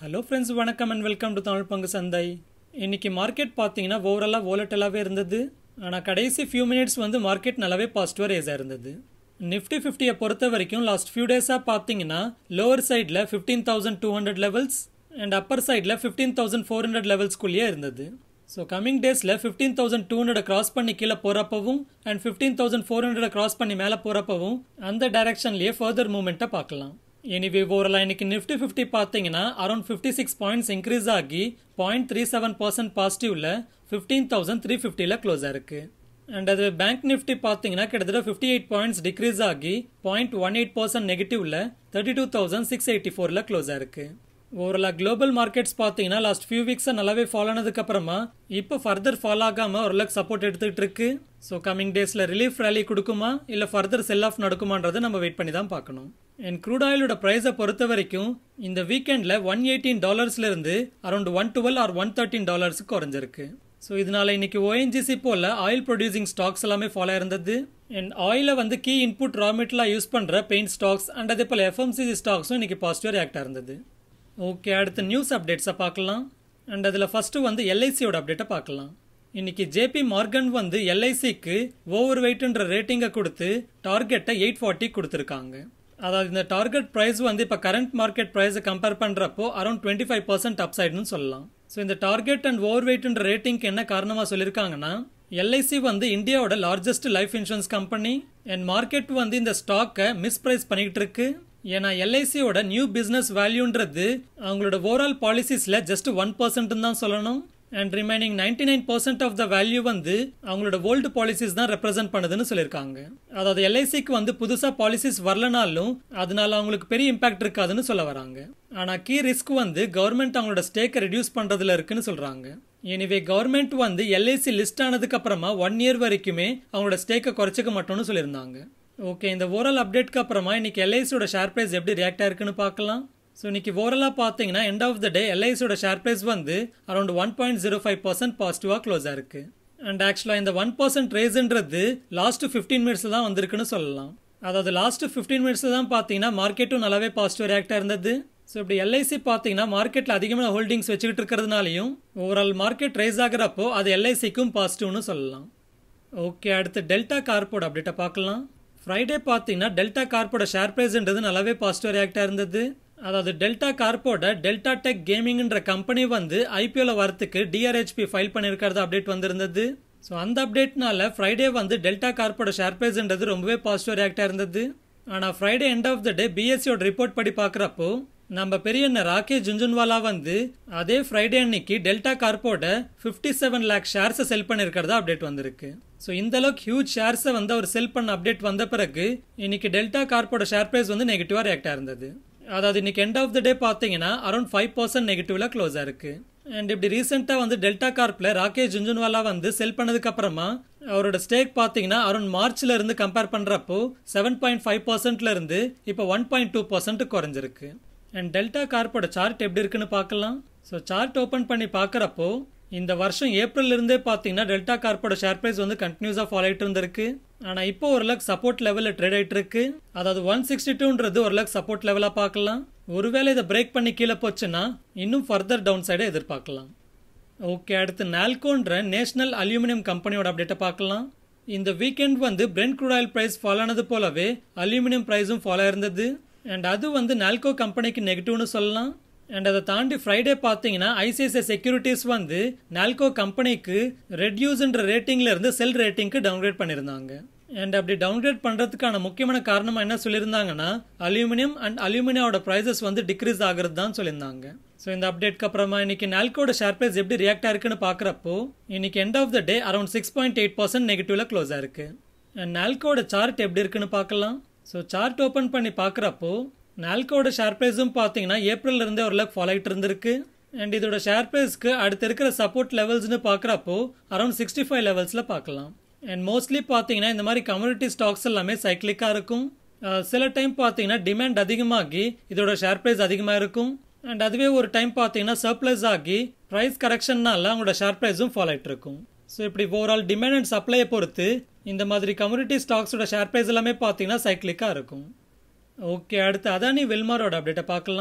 hello friends வணக்கம் and welcome to Tamil பங்கு சந்தை இன்னைக்கு மார்க்கெட் பார்த்தீங்கன்னா ஓவராலாக ஓலட்டலாகவே இருந்தது ஆனால் கடைசி ஃபியூ மினிட்ஸ் வந்து மார்க்கெட் நல்லாவே பாசிட்டிவாக ரேஸாக இருந்தது நிஃப்டி ஃபிஃப்டியை பொறுத்த வரைக்கும் லாஸ்ட் ஃபியூ டேஸாக பார்த்தீங்கன்னா லோவர் சைடில் fifteen thousand two hundred levels and upper சைடில் ஃபிஃப்டீன் தௌசண்ட் ஃபோர் ஹண்ட்ரட் லெவல்ஸ்குள்ளேயே இருந்தது ஸோ கமிங் டேஸில் fifteen thousand two hundred cross பண்ணி கீழே போகிறப்பவும் and fifteen thousand four hundred cross பண்ணி மேலே போகிறப்பவும் அந்த டைரக்ஷன்லேயே ஃபர்தர் மூவ்மெண்ட்டை பார்க்கலாம் எனிவே ஓவரலாக இன்னைக்கு நிஃப்டி ஃபிஃப்டி பார்த்தீங்கன்னா around fifty six points increase ஆகி பாயிண்ட் த்ரீ செவன் பர்சன்ட் பாசிட்டிவ்ல ஃபிஃப்டீன் தௌசண்ட் த்ரீ ஃபிஃப்டியில் க்ளோஸ் ஆயிருக்கு அண்ட் அது பேங்க் நிஃப்டி பார்த்தீங்கன்னா கிட்டத்தட்ட ஃபிஃப்டி எயிட் பாயிண்ட்ஸ் டிக்ரீஸ் ஆகி பாயிண்ட் ஒன் எயிட் பர்சன்ட் நெகட்டிவ்ல thirty two thousand six eighty ஃபோரில் க்ளோஸ் ஆயிருக்கு ஓவரலாக குளோபல் மார்க்கெட்ஸ் பார்த்தீங்கன்னா லாஸ்ட் ஃபியூ வீக்ஸாக நல்லாவே ஃபாலோ ஆனதுக்கு அப்புறமா இப்போ ஃபர்தர் ஃபாலோ ஆகாமல் ஓரளவுக்கு சப்போர்ட் எடுத்துக்கிட்டு இருக்கு ஸோ கமிங் டேஸில் ரிலீஃப் ரேலி கொடுக்குமா இல்லை ஃபர்தர் செல் ஆஃப் நடக்குமான்றதை நம்ம வெயிட் பண்ணி தான் பார்க்கணும் அண்ட் க்ரூட் ஆயிலோட ப்ரைஸை பொறுத்த வரைக்கும் இந்த வீக்கெண்டில் ஒன் எயிட்டீன் டாலர்ஸ்லேருந்து around one twelve or one thirteen டாலர்ஸுக்கு குறைஞ்சிருக்கு ஸோ இதனால இன்னைக்கு ஓஎன்ஜிசி போல ஆயில் ப்ரொடியூசிங் ஸ்டாக்ஸ் எல்லாமே ஃபாலோ இருந்தது அண்ட் ஆயிலை வந்து கீ இன்புட் ரா மெட்டலாக யூஸ் பண்ணுற பெயிண்ட் ஸ்டாக்ஸ் அண்ட் அதே போல் எஃப்எம்சிசி ஸ்டாக்ஸும் இன்னைக்கு பாசிட்டிவ் ரியாக்ட் இருந்தது ஓகே அடுத்த நியூஸ் அப்டேட்ஸை பார்க்கலாம் அண்ட் அதில் ஃபஸ்ட்டு வந்து எல்ஐசியோட அப்டேட்டை பார்க்கலாம் இன்னைக்கு ஜேபி மார்கன் வந்து எல்ஐசிக்கு ஓவர் வெயிட்ன்ற ரேட்டிங்கை கொடுத்து டார்கெட்டை எயிட் ஃபார்ட்டி கொடுத்துருக்காங்க அதாவது இந்த டார்கெட் ப்ரைஸ் வந்து இப்போ கரண்ட் மார்க்கெட் ப்ரைஸை கம்பேர் பண்ணுறப்போ அரௌண்ட் டுவெண்ட்டி ஃபைவ் பர்சன்ட் அப்சைடுன்னு சொல்லலாம் ஸோ இந்த டார்கெட் அண்ட் ஓவர் வெயிட்ன்ற ரேட்டிங்க்கு என்ன காரணமாக சொல்லியிருக்காங்கன்னா எல்ஐசி வந்து இந்தியாவோட largest life insurance company and market வந்து இந்த ஸ்டாக்கை மிஸ்பிரைஸ் பண்ணிக்கிட்டு இருக்கு ஏன்னா எல்ஐசியோட நியூ பிஸ்னஸ் வேல்யூன்றது அவங்களோட ஓவரால் பாலிசிஸில் ஜஸ்ட் ஒன் பர்சன்ட் தான் சொல்லணும் and remaining ninety nine percent of the value வந்து அவங்களோட ஓல்டு பாலிசிஸ் தான் ரெப்ரசென்ட் பண்ணுதுன்னு சொல்லியிருக்காங்க அதாவது எல்ஐசிக்கு வந்து புதுசாக பாலிசிஸ் வரலனாலும் அதனால அவங்களுக்கு பெரிய இம்பாக்ட் இருக்காதுன்னு சொல்ல வராங்க ஆனால் கீ ரிஸ்க் வந்து கவர்மெண்ட் அவங்களோட ஸ்டேக்கை ரெடியூஸ் பண்ணுறதுல இருக்குன்னு சொல்கிறாங்க எனிவே கவர்மெண்ட் வந்து எல்ஐசி லிஸ்ட் ஆனதுக்கு அப்புறமா ஒன் இயர் வரைக்குமே அவங்களோட ஸ்டேக்கை குறைச்சிக்க மாட்டோம்னு சொல்லியிருந்தாங்க ஓகே இந்த ஓரல் அப்டேட்க்கு அப்புறமா இன்னைக்கு எல்ஐசியோட ஷேர் ப்ரைஸ் எப்படி ரியாக்ட் ஆயிருக்குன்னு பார்க்கலாம் ஸோ இன்னைக்கு ஓவரலாக பார்த்தீங்கன்னா எண்ட் ஆஃப் த டே எல்ஐசியோட ஷேர் ப்ரைஸ் வந்து around one point zero five percent பாசிட்டிவாக க்ளோஸ் ஆயிருக்கு அண்ட் ஆக்சுவலாக இந்த ஒன் பர்சன்ட் ரேஸ்ன்றது லாஸ்ட் ஃபிஃப்டீன் மினிட்ஸ் தான் வந்திருக்குன்னு சொல்லலாம் அதாவது லாஸ்ட் ஃபிஃப்டீன் மினிட்ஸ் தான் பார்த்தீங்கன்னா மார்க்கெட்டும் நல்லாவே பாசிட்டிவ் ரியாக்டாக இருந்தது ஸோ இப்படி எல்ஐசி பார்த்தீங்கன்னா மார்க்கெட்டில் அதிகமான ஹோல்டிங்ஸ் வச்சுக்கிட்டு இருக்கிறதுனாலையும் ஓவரால் மார்க்கெட் ரைஸ் ஆகிறப்போ அது எல்ஐசிக்கும் பாசிட்டிவ்னு சொல்லலாம் ஓகே அடுத்து டெல்டா கார்போட அப்டேட்டை பார்க்கலாம் ஃப்ரைடே பார்த்தீங்கன்னா டெல்டா கார்போட ஷேர் ப்ரைஸ்ன்றது நல்லாவே பாசிட்டிவ் ரியாக்டாக இருந்தது அதாவது டெல்டா கார்போட டெல்டா டெக் கேமிங்ன்ற கம்பெனி வந்து ஐபிஓவில் வரத்துக்கு டிஆர்ஹெச்பி ஃபைல் பண்ணியிருக்கிறது அப்டேட் வந்திருந்தது ஸோ அந்த அப்டேட்னால ஃப்ரைடே வந்து டெல்டா கார்போட ஷேர் ப்ரைஸ்ன்றது ரொம்பவே பாசிட்டிவ் ரியாக்டாக இருந்தது ஆனால் Friday end of the day பிஎஸ்சியோட ரிப்போர்ட் படி பார்க்குறப்போ நம்ம பெரிய ராகேஷ் ஜுன்ஜுன்வாலா வந்து அதே ஃப்ரைடே அன்னைக்கு டெல்டா கார்போட ஃபிஃப்டி செவன் லேக் ஷேர்ஸை செல் பண்ணியிருக்கிறதா அப்டேட் வந்திருக்கு ஸோ இந்த அளவுக்கு ஹியூஜ் ஷேர்ஸை வந்து அவர் செல் பண்ண அப்டேட் வந்த பிறகு இன்னைக்கு டெல்டா கார்போட ஷேர் ப்ரைஸ் வந்து நெகட்டிவாக ரியாக்டாக இருந்தது அதாவது இன்னைக்கு எண்ட் ஆஃப் த டே பார்த்தீங்கன்னா அரௌண்ட் ஃபைவ் பர்சன்ட் நெகட்டிவ்ல க்ளோஸ் ஆயிருக்கு அண்ட் இப்படி ரீசெண்டாக வந்து டெல்டா கார்ப்ல ராகேஷ் ஜுன்ஜுன்வாலா வந்து செல் பண்ணதுக்கு அப்புறமா அவரோட ஸ்டேக் பார்த்தீங்கன்னா அரௌண்ட் மார்ச்ல இருந்து கம்பேர் பண்ணுறப்போ செவன் பாயிண்ட் ஃபைவ் பர்சன்ட்ல இருந்து இப்போ ஒன் பாயிண்ட் டூ பர்சன்ட் குறைஞ்சிருக்கு அண்ட் டெல்டா கார்ப்போட சார்ட் எப்படி இருக்குன்னு பார்க்கலாம் ஸோ சார்ட் ஓப்பன் பண்ணி பார்க்குறப்போ இந்த வருஷம் ஏப்ரல் இருந்தே பார்த்தீங்கன்னா டெல்டா கார்ப்போட ஷேர் ப்ரைஸ் வந்து கண்டினியூஸாக ஃபாலோ ஆகிட்டு இருந்திருக்கு ஆனால் இப்போ ஓரளவுக்கு சப்போர்ட் லெவலில் ட்ரேட் ஆகிட்டு இருக்கு அதாவது ஒன் சிக்ஸ்டி டூன்றது ஓரளவுக்கு சப்போர்ட் லெவலாக பார்க்கலாம் ஒருவேளை இதை பிரேக் பண்ணி கீழே போச்சுன்னா இன்னும் ஃபர்தர் டவுன் சைடை எதிர்பார்க்கலாம் ஓகே அடுத்து நால்கோன்ற நேஷனல் அல்யூமினியம் கம்பெனியோட அப்டேட்டை பார்க்கலாம் இந்த வீக்கெண்ட் வந்து Brent crude oil price follow ஆனது போலவே அல்யூமினியம் ப்ரைஸும் ஃபாலோ இருந்தது அண்ட் அது வந்து நால்கோ கம்பெனிக்கு நெகட்டிவ்னு சொல்லலாம் அண்ட் அதை தாண்டி ஃப்ரைடே பார்த்தீங்கன்னா ஐசிஐசிஐ செக்யூரிட்டிஸ் வந்து நால்கோ கம்பெனிக்கு ரெட்யூஸ்ன்ற ரேட்டிங்ல இருந்து செல் ரேட்டிங்க்கு டவுன்கிரேட் பண்ணியிருந்தாங்க அண்ட் அப்படி டவுன்கிரேட் பண்ணுறதுக்கான முக்கியமான காரணமாக என்ன சொல்லியிருந்தாங்கன்னா அலுமினியம் அண்ட் அலுமினியாவோட ப்ரைஸஸ் வந்து டிக்ரீஸ் ஆகுறது தான் சொல்லியிருந்தாங்க ஸோ இந்த அப்டேட்க்கு அப்புறமா இன்னைக்கு நால்கோட ஷேர் ப்ரைஸ் எப்படி ரியாக்ட் ஆயிருக்குன்னு பார்க்குறப்போ இன்னைக்கு end of the day around six point eight percent நெகட்டிவ்ல க்ளோஸ் ஆயிருக்கு அண்ட் நால்கோட சார்ட் எப்படி இருக்குன்னு பார்க்கலாம் ஸோ சார்ட் ஓப்பன் பண்ணி பார்க்குறப்போ நால்கோட ஷேர் ப்ரைஸும் பார்த்தீங்கன்னா ஏப்ரல்ல இருந்தே ஓரளவுக்கு ஃபாலோ ஆகிட்டு இருந்திருக்கு அண்ட் இதோட ஷேர் ப்ரைஸ்க்கு அடுத்து இருக்கிற சப்போர்ட் லெவல்ஸ்னு பார்க்குறப்போ அரௌண்ட் சிக்ஸ்டி ஃபைவ் லெவல்ஸில் பார்க்கலாம் அண்ட் மோஸ்ட்லி பார்த்தீங்கன்னா இந்த மாதிரி கம்யூனிட்டி ஸ்டாக்ஸ் எல்லாமே சைக்கிளிக்காக இருக்கும் சில டைம் பார்த்தீங்கன்னா டிமாண்ட் அதிகமாகி இதோட ஷேர் ப்ரைஸ் அதிகமாக இருக்கும் அண்ட் அதுவே ஒரு டைம் பார்த்தீங்கன்னா சர்ப்ளஸ் ஆகி ப்ரைஸ் கரெக்ஷன்னால அவங்களோட ஷேர் ப்ரைஸும் ஃபாலோ ஆகிட்டு இருக்கும் ஸோ இப்படி ஓவரால் டிமாண்ட் அண்ட் சப்ளையை பொறுத்து இந்த மாதிரி கம்யூனிட்டி ஸ்டாக்ஸோட ஷேர் ப்ரைஸ் எல்லாமே பார்த்தீங்கன்னா சைக்கிளிக்காக இருக்கும் ஓகே அடுத்து அதானி வெல்மாரோட அப்டேட்டை பார்க்கலாம்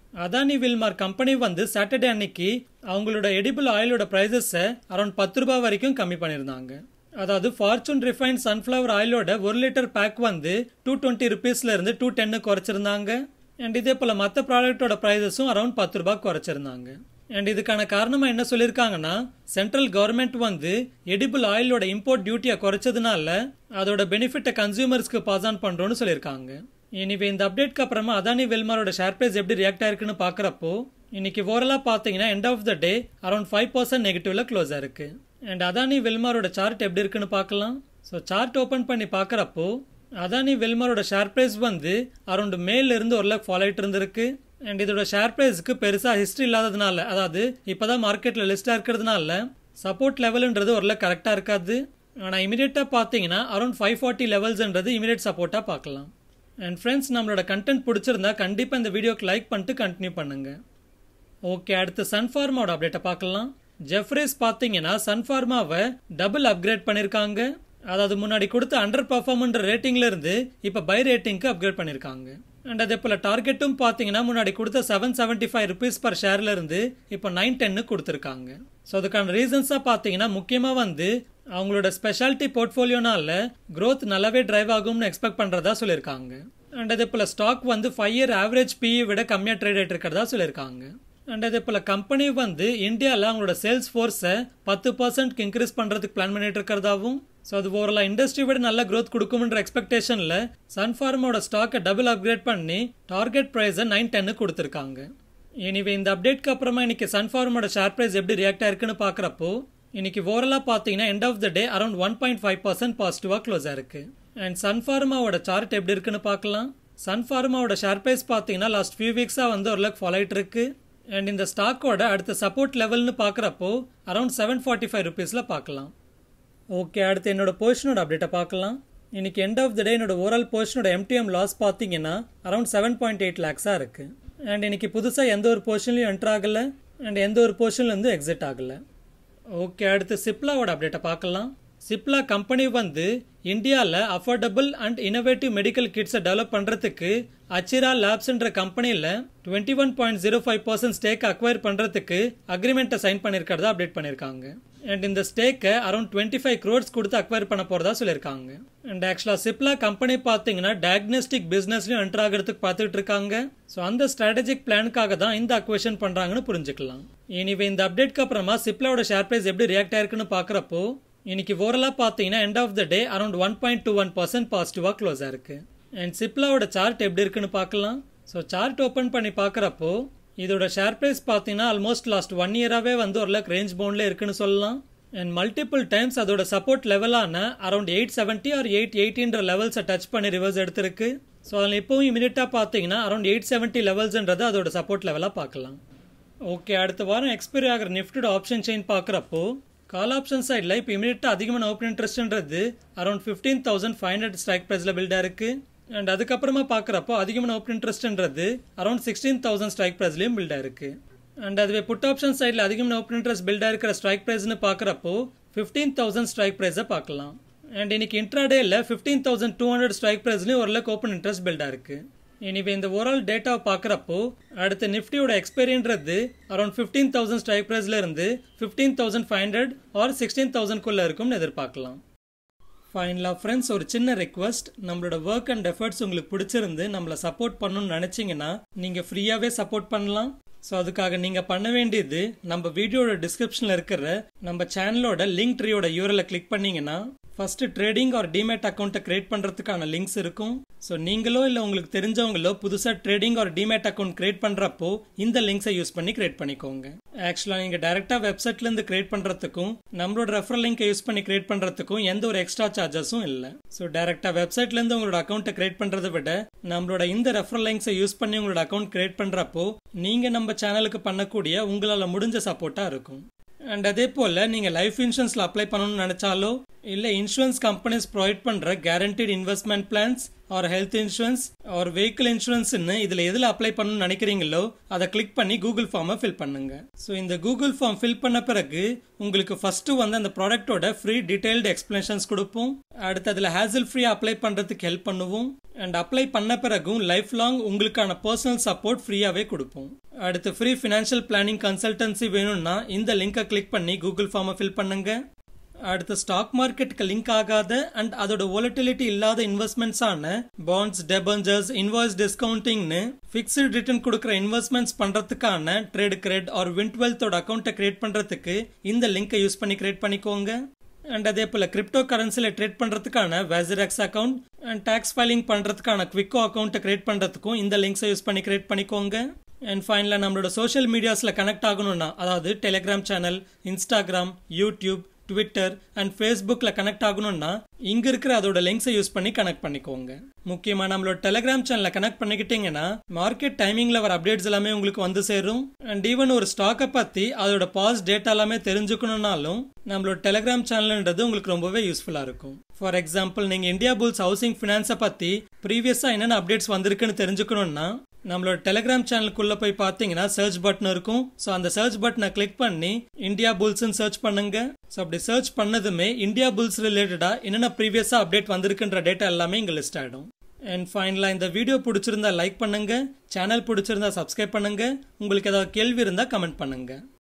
அதானி வில்மார் கம்பெனி வந்து சாட்டர்டே அன்னைக்கு அவங்களோட எடிபிள் ஆயிலோட ப்ரைஸஸை அரௌண்ட் பத்து ரூபாய் வரைக்கும் கம்மி பண்ணியிருந்தாங்க அதாவது ஃபார்ச்சூன் ரிஃபைன் சன்ஃப்ளவர் ஆயிலோட ஒரு லிட்டர் பேக் வந்து டூ டுவெண்ட்டி ருபீஸ்ல இருந்து டூ டென்னு குறைச்சிருந்தாங்க அண்ட் இதே போல மற்ற ப்ராடக்டோட ப்ரைஸஸும் அரௌண்ட் பத்து ரூபாய் குறைச்சிருந்தாங்க அண்ட் இதுக்கான காரணமா என்ன சொல்லியிருக்காங்கன்னா சென்ட்ரல் கவர்மெண்ட் வந்து எடிபிள் ஆயிலோட இம்போர்ட் டியூட்டியை குறைச்சதுனால அதோட பெனிஃபிட்டை கன்சியூமர்ஸ்க்கு பாஸ் ஆன் பண்றோம்னு சொல்லியிருக்காங்க இனிவே இந்த அப்டேட்க்கு அப்புறமா அதானி வெல்மாரோட ஷேர் பிரைஸ் எப்படி ரியாக்ட் ஆயிருக்குன்னு பாக்குறப்போ இன்னைக்கு ஓவரலா பாத்தீங்கன்னா end of the day around five percent நெகட்டிவ்ல க்ளோஸ் ஆயிருக்கு அண்ட் அதானி வெல்மாரோட சார்ட் எப்படி இருக்குன்னு பார்க்கலாம் ஸோ சார்ட் ஓபன் பண்ணி பார்க்குறப்போ அதானி வெல்மாரோட ஷேர் பிரைஸ் வந்து அரௌண்ட் மேல இருந்து ஒரு லேக் ஃபாலோ ஆயிட்டு இருந்திருக்கு அண்ட் இதோட ஷேர் பிரைஸ்க்கு பெருசா ஹிஸ்டரி இல்லாததுனால அதாவது இப்பதான் மார்க்கெட்ல லிஸ்டா இருக்கிறதுனால சப்போர்ட் லெவல்ன்றது ஒரு லேக் கரெக்டா இருக்காது ஆனா இமீடியட்டா பாத்தீங்கன்னா அரௌண்ட் ஃபைவ் ஃபார்ட்டி லெவல்ஸ்ன்றது இமீடியட் சப்போர்ட்டா பார்க்கலாம் அண்ட் ஃப்ரெண்ட்ஸ் நம்மளோட கண்டென்ட் பிடிச்சிருந்தா கண்டிப்பா இந்த வீடியோக்கு லைக் பண்ணிட்டு கண்டினியூ பண்ணுங்க ஓகே அடுத்து சன்ஃபார்மாவோட அப்டேட்டை பார்க்கலாம் ஜெஃப்ரேஸ் பார்த்தீங்கன்னா சன்ஃபார்மாவை டபுள் அப்கிரேட் பண்ணியிருக்காங்க அதாவது முன்னாடி கொடுத்த அண்டர் பர்ஃபார்மன்ற ரேட்டிங்ல இருந்து இப்போ பை ரேட்டிங்க்கு அப்கிரேட் பண்ணியிருக்காங்க அண்ட் அதே போல டார்கெட்டும் பார்த்தீங்கன்னா முன்னாடி கொடுத்த seven seventy five rupees per ஷேர்ல இருந்து இப்போ நைன் டென்னு கொடுத்துருக்காங்க ஸோ அதுக்கான ரீசன்ஸாக பார்த்தீங்கன்னா முக்கியமாக வந்து அவங்களோட ஸ்பெஷாலிட்டி போர்ட்ஃபோலியோனால growth நல்லாவே டிரைவ் ஆகும்னு எக்ஸ்பெக்ட் பண்ணுறதா சொல்லியிருக்காங்க அண்ட் அதே போல ஸ்டாக் வந்து ஃபைவ் இயர் ஆவரேஜ் பிஇ விட கம்மியாக ட்ரேட் ஆகிட்டு இருக்கிறதா சொல்லியிருக்காங்க அண்ட் அதே போல கம்பெனி வந்து இந்தியாவில் அவங்களோட சேல்ஸ் ஃபோர்ஸை பத்து பர்சன்ட்க்கு இன்க்ரீஸ் பண்ணுறதுக்கு பிளான் பண்ணிட்டு இருக்கிறதாவும் ஸோ அது ஓவரலாக இண்டஸ்ட்ரி விட நல்ல growth கொடுக்கும்ன்ற எக்ஸ்பெக்டேஷனில் சன்ஃபார்மோட ஸ்டாக்கை டபுள் அப்கிரேட் பண்ணி டார்கெட் ப்ரைஸை நைன் டென்னு கொடுத்துருக்காங்க எனிவே இந்த அப்டேட்க்கு அப்புறமா இன்னைக்கு சன்ஃபார்மோட ஷேர் பிரைஸ் எப்படி ரியாக்ட் ஆயிருக்குன்னு பார்க்குறப்போ இன்னைக்கு ஓவரலாக பார்த்தீங்கன்னா end of the day around one point five percent பாசிட்டிவாக க்ளோஸ் ஆயிருக்கு அண்ட் சன்ஃபார்மாவோட சார்ட் எப்படி இருக்குன்னு பார்க்கலாம் சன்ஃபார்மாவோட ஷேர் பிரைஸ் பார்த்தீங்கன்னா லாஸ்ட் ஃபியூ வீக்ஸாக வந்து ஒரு லேக் ஃபாலோ ஆயிட்டு இருக்கு அண்ட் இந்த ஸ்டாக்கோட அடுத்த சப்போர்ட் லெவல்னு பார்க்குறப்போ அரௌண்ட் செவன் ஃபார்ட்டி ஃபைவ் ருபீஸில் பார்க்கலாம் ஓகே அடுத்து என்னோட பொசிஷனோட அப்டேட்டை பார்க்கலாம் இன்னைக்கு எண்ட் ஆஃப் த டே என்னோட ஓவரால் பொசிஷனோட எம்டிஎம் லாஸ் பார்த்தீங்கன்னா அரௌண்ட் செவன் பாயிண்ட் எயிட் லேக்ஸாக இருக்கு அண்ட் இன்னைக்கு புதுசாக எந்த ஒரு பொசிஷன்லையும் என்டர் ஆகலை அண்ட் எந்த ஒரு பொசிஷன்லேருந்து எக்ஸிட் ஆகலை ஓகே அடுத்து சிப்லாவோட அப்டேட்டை பார்க்கலாம் சிப்லா கம்பெனி வந்து இந்தியாவில் அஃபோர்டபுள் அண்ட் இனோவேட்டிவ் மெடிக்கல் கிட்ஸை டெவலப் பண்ணுறதுக்கு அச்சிரா லேப்ஸ்ன்ற கம்பெனியில் twenty one point zero five percent stake acquire பண்ணுறதுக்கு அக்ரிமெண்ட்டை சைன் பண்ணியிருக்கிறதா அப்டேட் பண்ணியிருக்காங்க அண்ட் இந்த ஸ்டேக்கை அரௌண்ட் டுவெண்ட்டி ஃபைவ் க்ரோர்ஸ் கொடுத்து அக்வயர் பண்ண போகிறதா சொல்லியிருக்காங்க அண்ட் ஆக்சுவலாக சிப்லா கம்பெனி பார்த்தீங்கன்னா டயக்னோஸ்டிக் பிஸ்னஸ்லையும் என்டர் ஆகிறதுக்கு பார்த்துட்டு இருக்காங்க ஸோ அந்த ஸ்ட்ராட்டஜிக் பிளானுக்காக தான் இந்த அக்வேஷன் பண்ணுறாங்கன்னு புரிஞ்சுக்கலாம் எனிவே இந்த அப்டேட்க்கு அப்புறமா சிப்லாவோட ஷேர் பிரைஸ் எப்படி ரியாக்ட் ஆயிருக்குன்னு பார்க்குறப்போ இன்னைக்கு ஓவரலாக பார்த்தீங்கன்னா end of the day around one point two one percent பாசிட்டிவாக க்ளோஸ் ஆயிருக்கு அண்ட் சிப்லாவோட சார்ட் எப்படி இருக்குன்னு பார்க்கலாம் ஸோ சார்ட் ஓப்பன் பண்ணி பார்க்குறப்போ இதோட ஷேர் பிரைஸ் பார்த்தீங்கன்னா ஆல்மோஸ்ட் லாஸ்ட் ஒன் இயராகவே வந்து ஒரு லேக் ரேஞ்ச் பவுண்ட்ல இருக்குன்னு சொல்லலாம் அண்ட் மல்டிபிள் டைம்ஸ் அதோட சப்போர்ட் லெவலான around eight seventy or eight எயிட்டின்ற லெவல்ஸை டச் பண்ணி ரிவர்ஸ் எடுத்திருக்கு ஸோ அதில் இப்போவும் இமீடியட்டாக பார்த்தீங்கன்னா அரௌண்ட் எயிட் செவன்ட்டி லெவல்ஸ்ன்றது அதோட சப்போர்ட் லெவலாக பார்க்கலாம் ஓகே அடுத்த வாரம் எக்ஸ்பைரி ஆகிற நிஃப்டோட ஆப்ஷன் செயின் பார்க்குறப்போ கால் ஆப்ஷன் சைடில் இப்போ இமீடியட்டாக அதிகமான ஓப்பன் இன்ட்ரெஸ்ட்ன்றது around fifteen thousand five hundred strike ப்ரைஸில் பில்டாக இருக்கு அண்ட் அதுக்கப்புறமா பார்க்குறப்போ அதிகமான ஓப்பன் இன்ட்ரெஸ்ட்ன்றது அரௌண்ட் சிக்ஸ்டீன் தௌசண்ட் ஸ்ட்ரைக் ப்ரைஸ்லையும் பில்டாக இருக்கு அண்ட் அதுவே புட் ஆப்ஷன் சைடில் அதிகமான ஓப்பன் இன்ட்ரெஸ்ட் பில்டாக இருக்கிற ஸ்ட்ரைக் ப்ரைஸ்னு பார்க்குறப்போ ஃபிஃப்டீன் தௌசண்ட் ஸ்ட்ரைக் ப்ரைஸை பார்க்கலாம் அண்ட் இன்னைக்கு இன்ட்ராடேல fifteen thousand two hundred strike ப்ரைஸ்லையும் ஓரளவுக்கு ஓப்பன் இன்ட்ரெஸ்ட் பில்டாக இருக்கு இனிவே இந்த ஓவரால் டேட்டாவை பார்க்குறப்போ அடுத்த நிஃப்டியோட எக்ஸ்பைரின்றது அரௌண்ட் ஃபிஃப்டீன் தௌசண்ட் ஸ்ட்ரைக் ப்ரைஸ்ல இருந்து fifteen thousand five hundred or sixteen தௌசண்ட்குள்ளே இருக்கும்னு எதிர்பார்க்கலாம் ஃபைனலாக ஃப்ரெண்ட்ஸ் ஒரு சின்ன ரெக்வஸ்ட் நம்மளோட ஒர்க் அண்ட் எஃபர்ட்ஸ் உங்களுக்கு பிடிச்சிருந்து நம்மளை சப்போர்ட் பண்ணணும்னு நினச்சிங்கன்னா நீங்கள் ஃப்ரீயாகவே சப்போர்ட் பண்ணலாம் ஸோ அதுக்காக நீங்கள் பண்ண வேண்டியது நம்ம வீடியோட டிஸ்கிரிப்ஷனில் இருக்கிற நம்ம சேனலோட லிங்க் ட்ரீயோட யூரில் கிளிக் பண்ணீங்கன்னா ஃபர்ஸ்ட் ட்ரேடிங் ஒரு டிமேட் அக்கௌண்ட்டை கிரியேட் பண்ணுறதுக்கான லிங்க்ஸ் இருக்கும் ஸோ நீங்களோ இல்லை உங்களுக்கு தெரிஞ்சவங்களோ புதுசாக ட்ரேடிங் ஒரு டிமேட் அக்கௌண்ட் கிரியேட் பண்ணுறப்போ இந்த லிங்க்ஸை யூஸ் பண்ணி கிரியேட் பண்ணிக்கோங்க ஆக்சுவலாக நீங்கள் டேரெக்டாக வெப்சைட்லேருந்து கிரியேட் பண்ணுறதுக்கும் நம்மளோட ரெஃபரல் லிங்கை யூஸ் பண்ணி கிரியேட் பண்ணுறதுக்கும் எந்த ஒரு எக்ஸ்ட்ரா சார்ஜஸும் இல்லை ஸோ டேரெக்டாக வெப்சைட்லேருந்து உங்களோட அக்கௌண்ட்டை கிரியேட் பண்ணுறதை விட நம்மளோட இந்த ரெஃபரல் லிங்க்ஸை யூஸ் பண்ணி உங்களோட அக்கௌண்ட் கிரியேட் பண்ணுறப்போ நீங்கள் நம்ம சேனலுக்கு பண்ணக்கூடிய உங்களால் முடிஞ்ச சப்போர்ட்டாக இருக்கும் அண்ட் அதே போல் நீங்கள் லைஃப் இன்சூரன்ஸில் அப்ளை பண்ணணும்னு நினச்சாலோ இல்லை இன்சூரன்ஸ் கம்பெனிஸ் ப்ரொவைட் பண்ணுற guaranteed investment plans or health insurance or vehicle இன்சூரன்ஸ்னு இதில் எதில் அப்ளை பண்ணணும்னு நினைக்கிறீங்களோ அதை கிளிக் பண்ணி கூகுள் ஃபார்மை ஃபில் பண்ணுங்க ஸோ இந்த கூகுள் ஃபார்ம் ஃபில் பண்ண பிறகு உங்களுக்கு ஃபர்ஸ்ட் வந்து அந்த ப்ராடக்ட்டோட ஃப்ரீ டீடைல்டு எக்ஸ்பிளேஷன்ஸ் கொடுப்போம் அடுத்து அதில் ஹேசல் ஃப்ரீ அப்ளை பண்ணுறதுக்கு ஹெல்ப் பண்ணுவோம் அண்ட் அப்ளை பண்ண பிறகும் லைஃப் லாங் உங்களுக்கான பர்சனல் சப்போர்ட் ஃப்ரீயாகவே கொடுப்போம் அடுத்து ஃப்ரீ ஃபினான்ஷியல் பிளானிங் கன்சல்டன்சி வேணும்னா இந்த லிங்கை கிளிக் பண்ணி கூகுள் ஃபார்மை ஃபில் பண்ணுங்க அடுத்து ஸ்டாக் மார்க்கெட்டுக்கு லிங்க் ஆகாத அண்ட் அதோட volatility இல்லாத இன்வெஸ்ட்மெண்ட்ஸ் ஆன பாண்ட்ஸ் டெபஞ்சர்ஸ் இன்வாய்ஸ் டிஸ்கவுண்டிங்னு ஃபிக்ஸ்டு ரிட்டர்ன் கொடுக்குற இன்வெஸ்ட்மெண்ட்ஸ் பண்றதுக்கான ட்ரேட் கிரெட் ஆர் வின்ட்வெல்த்தோட அக்கௌண்ட்டை கிரியேட் பண்றதுக்கு இந்த லிங்கை யூஸ் பண்ணி கிரியேட் பண்ணிக்கோங்க அண்ட் அதே போல் கிரிப்டோ கரன்சியில் ட்ரேட் பண்ணுறதுக்கான WazirX account and tax filing பண்ணுறதுக்கான குவிக்கோ அக்கௌண்ட்டை கிரியேட் பண்ணுறதுக்கும் இந்த லிங்க்ஸை யூஸ் பண்ணி கிரியேட் பண்ணிக்கோங்க அண்ட் ஃபைனலாக நம்மளோட சோஷியல் மீடியாஸில் கனெக்ட் ஆகணும்னா அதாவது Telegram channel Instagram YouTube Twitter and ஃபேஸ்புக்கில் கனெக்ட் ஆகணும்னா இங்க இருக்கிற அதோட லிங்க்ஸை யூஸ் பண்ணி கனெக்ட் பண்ணிக்கோங்க முக்கியமா நம்மளோட டெலிகிராம் சேனலை கனெக்ட் பண்ணிக்கிட்டீங்கன்னா மார்க்கெட் டைமிங்ல வர அப்டேட்ஸ் எல்லாமே உங்களுக்கு வந்து சேரும் அண்ட் ஈவன் ஒரு ஸ்டாக்கை பத்தி அதோட பாஸ் டேட்டா எல்லாமே தெரிஞ்சுக்கணும்னாலும் நம்மளோட டெலிகிராம் சேனல்ன்றது உங்களுக்கு ரொம்பவே யூஸ்ஃபுல்லா இருக்கும் ஃபார் எக்ஸாம்பிள் நீங்க இந்தியா புல்ஸ் ஹவுசிங் ஃபினான்ஸை பத்தி ப்ரீவியஸா என்னென்ன அப்டேட்ஸ் வந்திருக்குன்னு தெரிஞ்சுக்கணும்னா நம்மளோட டெலிகிராம் சேனலுக்குள்ள போய் பார்த்தீங்கன்னா சர்ச் பட்டன் இருக்கும் ஸோ அந்த சர்ச் பட்டனை கிளிக் பண்ணி இந்தியா புல்ஸ்ன்னு சர்ச் பண்ணுங்க ஸோ அப்படி சர்ச் பண்ணதுமே இந்தியா புல்ஸ் ரிலேட்டடா என்னென்ன ப்ரீவியஸாக அப்டேட் வந்திருக்குன்ற டேட்டா எல்லாமே இங்கே லிஸ்ட் ஆகிடும் அண்ட் ஃபைனலாக இந்த வீடியோ பிடிச்சிருந்தா லைக் பண்ணுங்க சேனல் பிடிச்சிருந்தா சப்ஸ்கிரைப் பண்ணுங்க உங்களுக்கு ஏதாவது கேள்வி இருந்தால் கமெண்ட் பண்ணுங்க